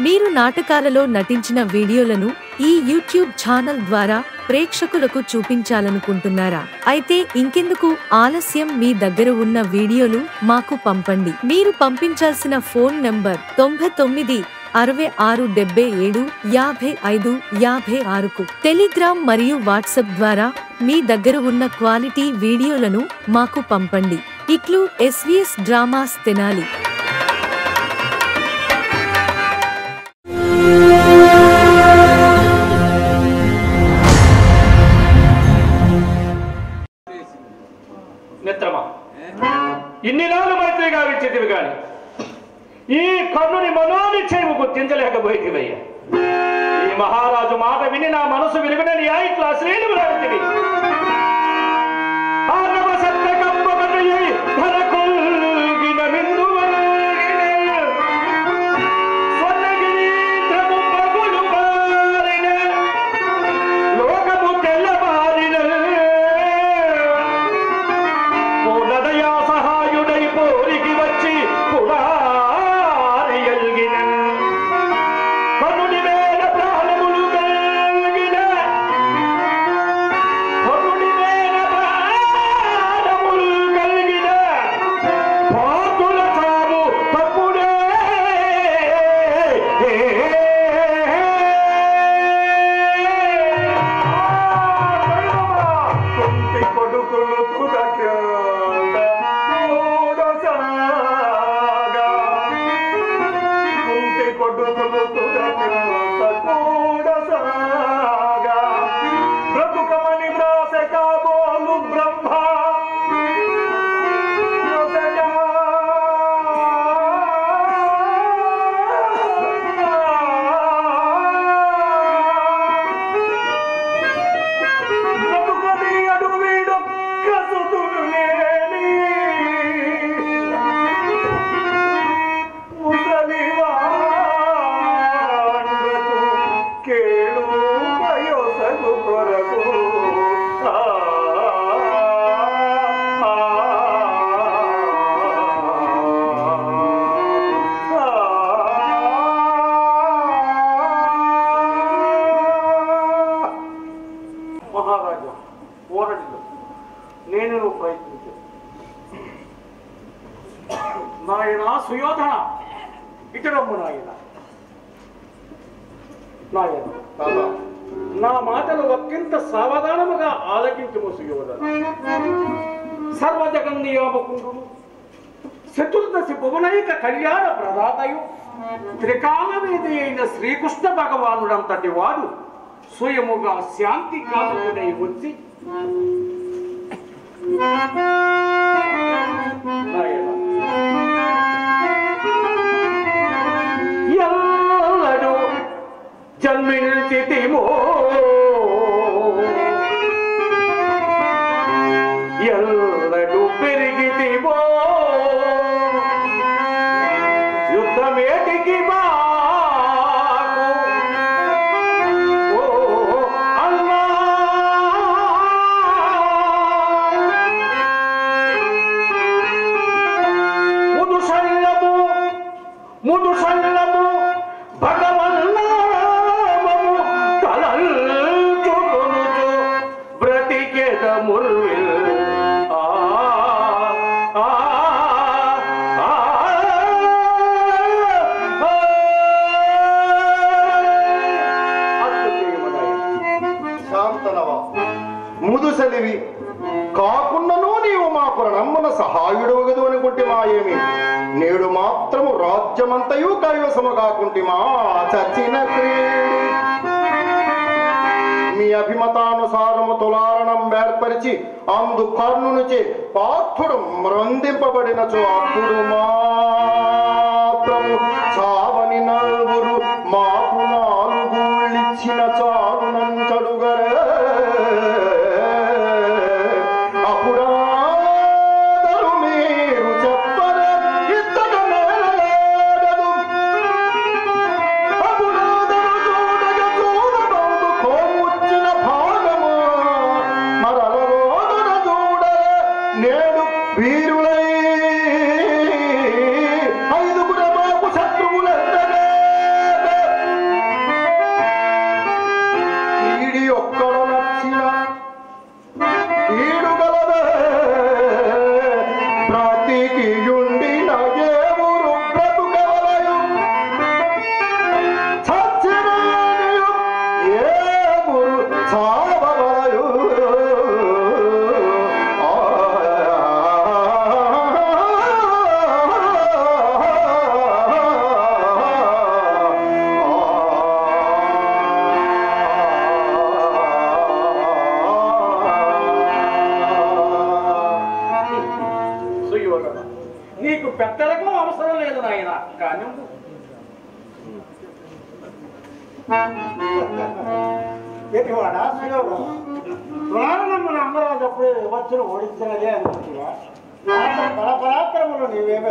మీరు నాటకాలలో నటించిన వీడియోలను ఈ యూట్యూబ్ ఛానల్ ద్వారా ప్రేక్షకులకు చూపించాలనుకుంటున్నారా అయితే ఇంకెందుకు ఆలస్యం మీ దగ్గర ఉన్న వీడియోలు మాకు పంపండి మీరు పంపించాల్సిన ఫోన్ నంబర్ తొంభై తొమ్మిది అరవై ఆరు డెబ్బై ఏడు యాభై ఐదు యాభై ఆరుకు టెలిగ్రామ్ మరియు వాట్సాప్ ద్వారా మీ దగ్గర ఉన్న క్వాలిటీ వీడియోలను మాకు పంపండి ఇట్లు ఎస్వీఎస్ డ్రామాస్ తెనాలి మిత్రమా ఇన్ని నాలుగు మైత్రి గావించేదివి గాని ఈ కర్ణుని మనోనిశ్చయము గుర్తించలేకపోయేదివయ్యా ఈ మహారాజు మాట విని నా మనసు విలువనని ఆ ఇట్లా శ్రేణులు రావించివి ఆరవ సత్యకంబ కథయై ధర కొల్గిన మిందువల్గిన స్వర్ణగిరీంద్రము పగులు బారిన లోకము తెల్లబారిన పూర్ణదయా సహాయుడై పోరికి వచ్చి పురారి ఎల్గిన కనుడి వేల ప్రాణములు కలిగిన కనుడి వేల ప్రాణములు కలిగిన పాతుల చావు తప్పుడే కుంటి కొడుకులు తుదకాల మూడసాగా. కుంటి కొడుకులు తుదకాల మూడసాగా. బ్రతుకమని వ్రాస కాబోలు బ్రహ్మ వ్రాసగా. బ్రతుకని అడువీడొక్క సుతులు లేని ముసలివాండ్రకు కేళు కయోసగు కొరకు ఆ, ఆ, ఆ. మహారాజా ఓరడిలో నేను నువ్వు ప్రయత్నించు నాయన సుయోధన ఇతరమ్ము నాయన నాయన నా మాటలు ఒక్కింత సావధానముగా ఆలకించము సుయోధన సర్వజగన్నియామకుండు చతుర్దశి భువనైక కళ్యాణ ప్రదాతయు త్రికాలవేది అయిన శ్రీకృష్ణ భగవానుడంతటి వాడు స్వయముగా శాంతి కాలకుడై వచ్చి నాయనా, ఎల్లడు జన్మించితిమో ఎల్లడు పెరిగితిమో యుద్ధమేటికి బాకు ఓ అల్లా ముదుసల్లము ముదుసల్లము భగవన్నామము తలల్చుకొనుచు బ్రతికెద ముర్విల్ ఆ ఆ ఆ శాంతనవా ముదుసలివి కాకున్నను నీవు మా ప్రణమ్మున సహాయుడవగదు అనుకుంటే మా ఏమి నేడు మాత్రము రాజ్యమంతయు కైవసము కాకుంటిమా చచ్చిన క్రీడి మీ అభిమతానుసారము తులారణం ఏర్పరిచి అందు కర్ణునిచే పార్థుడు మ్రందింపబడినచో అప్పుడు మాత్రము చావని నలుగురు మాకు నాలుగుళ్ళిచ్చిన చాలునంచడుగరే అప్పుడాదరు మీరు చెప్పరే ఇచ్చట నేలలేడదు అప్పుడాదరు చూడగ చూడబందు కోముచ్చిన భాగము మరలరోదన చూడరే నేడు వీరులై ఐదుగుర మాకు శత్రువులందరే లేదు నాయన కానీ ఎటువాడా శ్రీరాముడు పురాణములు అమ్మరాజు అప్పుడు వివచ్చును ఓడించినదే అనుకుంటున్నా బల పరాక్రములు నీవేమే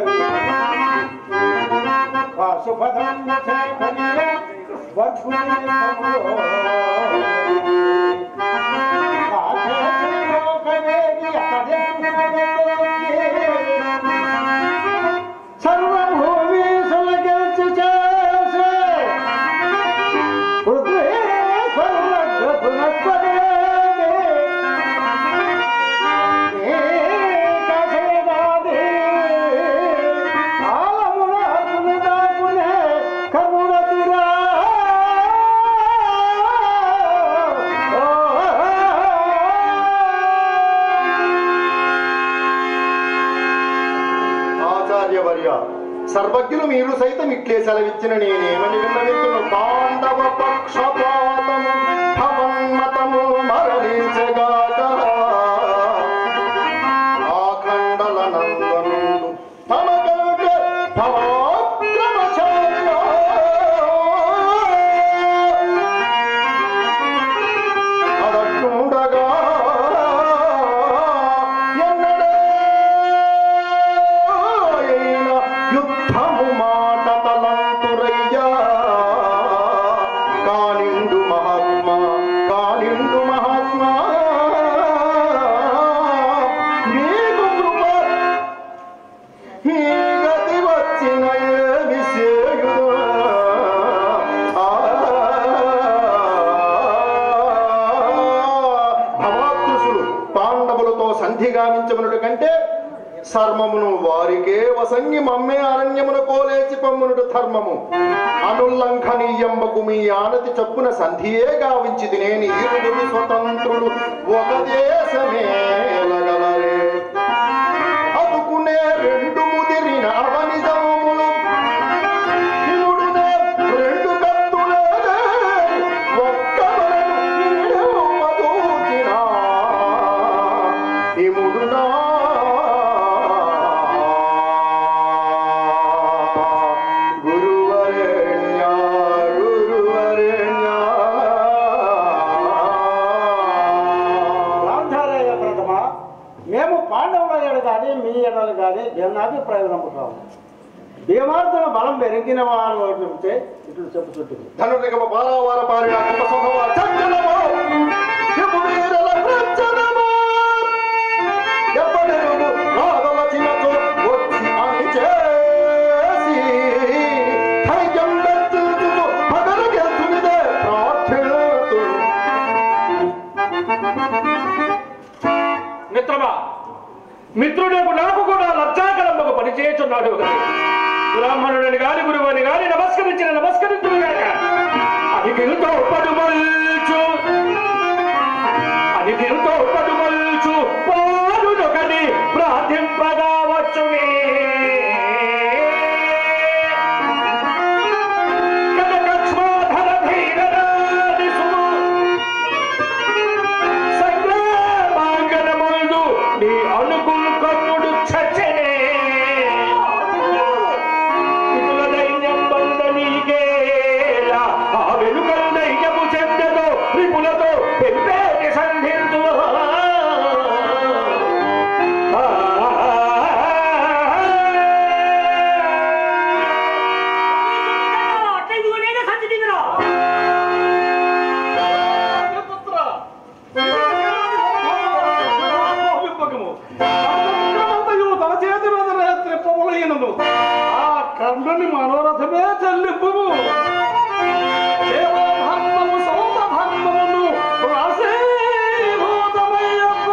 సుభద్రం సర్వభూమి సులగెల్చి చేసే ఆచార్యవర్య సర్వజ్ఞులు మీరు సైతం ఇట్లే సెలవిచ్చిన నేనేమని విన్నవిత్తును పాండవ పక్షపాతము భవన్మతము మరలించగాక ఆఖండల నందనుండు తమ కంటే భవాక్రమశాలియో. అదట్టుండగా ఎన్నడైన యుద్ధము మాట తలంతురయ్యా కానిండు మహాత్మా కానిండు మహాత్మా నీకు కృప ఈ గతి వచ్చిన ఏమి సేయుదు భవాతృషులు పాండవులతో సంధి గావించమనుడు కంటే సర్మమును వారికే వసంగి మమ్మే అరణ్యమున కోలేచి పమ్మునుడు ధర్మము అనుల్లంఘనీయంబకు మీ ఆనతి చప్పున సంధియే గావించి నేను ఇరువురు స్వతంత్రులు ఒక దేశమేలగలరే అదుకునే రెండు ముదిరిన అవనిజములు శివుడునే రెండు కత్తులే ఒక్క వరను మధూచిన ఇముడునా గురువరేణ్య గురువరేణ్య గాంధారయ్య ప్రథమ మేము పాండవుల ఎడ కానీ మీ ఎడలు కానీ భిన్నాభిప్రాయం నమ్ముతాము భీమార్జున బలం పెరిగిన వారు చెబితే ఇట్లు చెప్పుచుంటుంది ధనుర్నిగమ పారావార పారిన కుంభ సంభవ చంచలమో శివుడీరల ప్రచనమో ఎవ్వడెరుగు రాగలచినచో వచ్చి అని చేసి ధైర్యం వెచ్చుచుచు పగల గెలుచునిదే ప్రార్థిల్లుతు. మిత్రమా మిత్రుడేపు నాకు కూడా లజ్జాకరంలో పనిచేయుచున్నాడు బ్రాహ్మణుడిని గాని గురువుని గాని నమస్కరించిన నమస్కరించుగాక అనిగిరితో పడుమల్చు అనిగిరితో పడుమల్చు పారునొకటి ప్రార్థింపగా వచ్చునే కనకక్ష్మాధర ధీరరాజి సుము సంగ్రామాంగనముందు నీ అనుకులు కన్నుడు చచ్చనే ఇతుల దైన్యం బంద నీకేలా ఆ వెలుకల దైన్యము చెడ్డతో విపులతో పెంపేటి సంధించు ఆ కర్ణుని మనోరథమే చెల్లింపు దేవధర్మము సౌత ధర్మమును రాసేభూతమయ్యప్ప.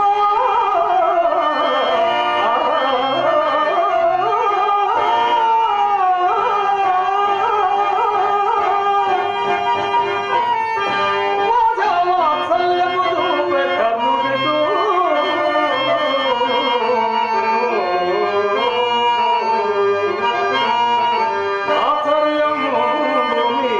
వాత్సల్యము చూపే కర్ణుడితో. ఆశ్చర్యము భూమి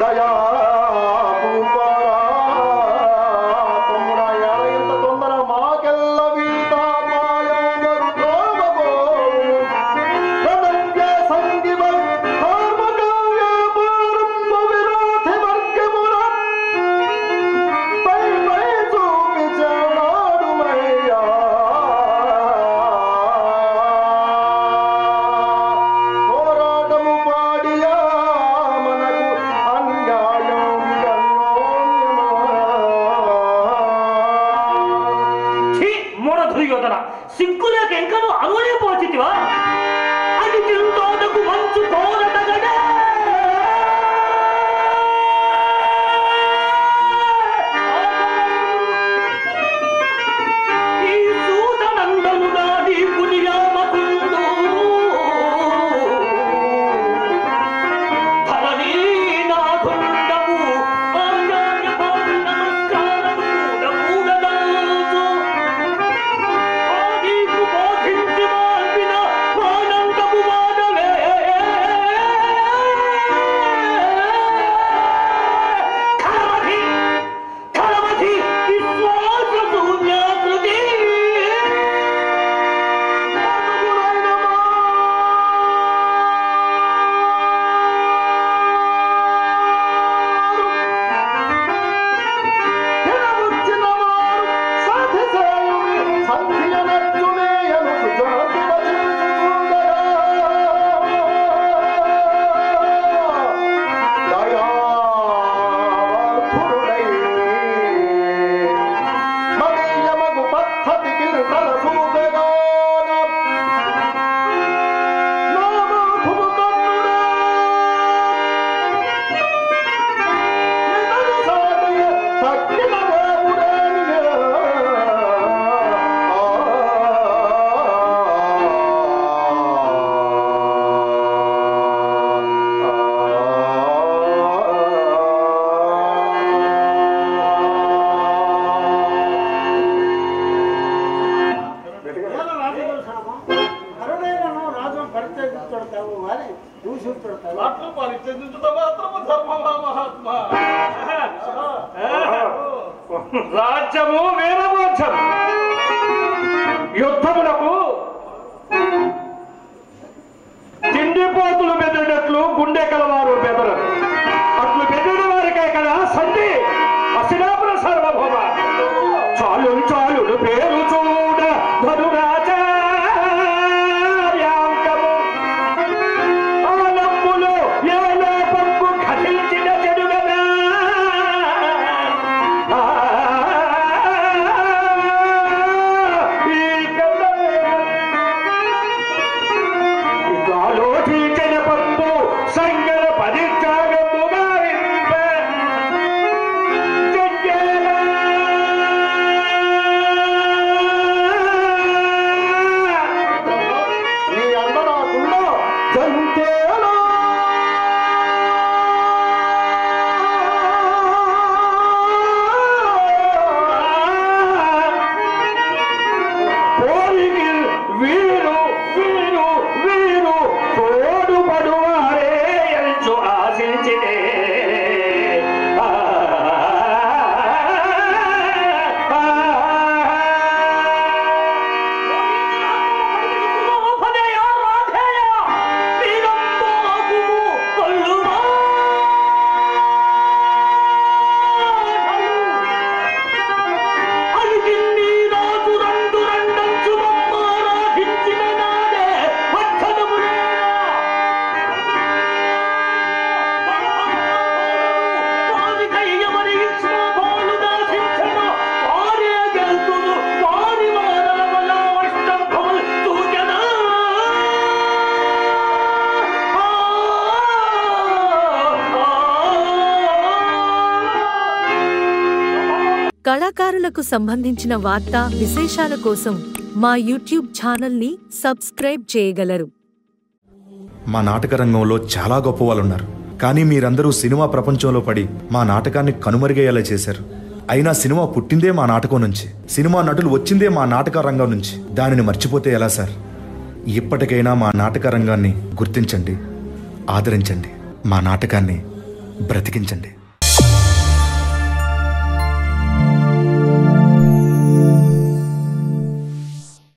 దయా పూపరా తమ్ముడా ఎడ ఇంత తొందర మాకెల్ల వీత మాయందరు ద్రోవబోవు ప్రదంగే సంగివ కర్మకార్య పారంభ విరోధి వర్గముల పై పై చూపించాడుమయ్యా పోరాటము పాడియా మనకు అన్యాయం అన్యోన్యమా ఛీ మూఢ దుర్యోధన సిగ్గులేక ఎంకను అనువనే పోచితివా అది తింటోదకు మంచు కోరటగడే ఈ సూతనందనుడా నీ పునియామకుండు ధరణీనాథుండవు ఆచార్యపాది నమస్కారము కూడా కూడదంచు ఆదీపు బోధించి మాల్పిన ఆనందము వాడవే కలమధి కలమధి విశ్వాస శూన్యాకృతి ఏదో రాజు చూసామా అరుడైనను రాజు పరిచయించుతావు అని నువ్వు చూస్తావు అట్లు పరిచయించుట మాత్రము ధర్మమా మహాత్మా రాజ్యము వీరమోక్షం యుద్ధములకు తిండిపోతులు బెదిరినట్లు గుండె కలవారు బెదరరు అట్లు బెదిరిన వారికే కదా సంధి అశిలాపుర సార్వభౌమ చాలు చాలుడు పేరు చూడ ధనురాచార్యాంకము ఆలంబులు ఏ లోపంబు కథించిన చెడుగదా ఆ, ఈ కథ ఆలోచించిన పంపు సంగర పరిత్యాగముగా వింప జగ్గేలా. నీ అందరాకుండా జంతేలా పోరికి వీరు వీరు వీరు తోడు పడువారే ఎంచు ఆశించితే ఆ, ఆ, ఉపదయ రాధేయ వీరంబాబు కొల్లుమా అలిగిన్ని రాజు రెండు రెండంచు మమ్మారాధించిన నాడే వారికయ్యమని ఇస్మాభోలు దాసించెను. వారే గెలుతురు. వారి మానల వల్ల అష్టంభములు తూచెనా. ఆ, ఆ, ఆ. కళాకారులకు సంబంధించిన వార్తా విశేషాల కోసం మా యూట్యూబ్ ఛానల్ని సబ్స్క్రైబ్ చేయగలరు మా నాటక రంగంలో చాలా గొప్ప వాళ్ళు ఉన్నారు కానీ మీరందరూ సినిమా ప్రపంచంలో పడి మా నాటకాన్ని కనుమరుగయ్యేలా చేశారు అయినా సినిమా పుట్టిందే మా నాటకం నుంచి సినిమా నటులు వచ్చిందే మా నాటక రంగం నుంచి దానిని మర్చిపోతే ఎలా సార్ ఇప్పటికైనా మా నాటక రంగాన్ని గుర్తించండి ఆదరించండి మా నాటకాన్ని బ్రతికించండి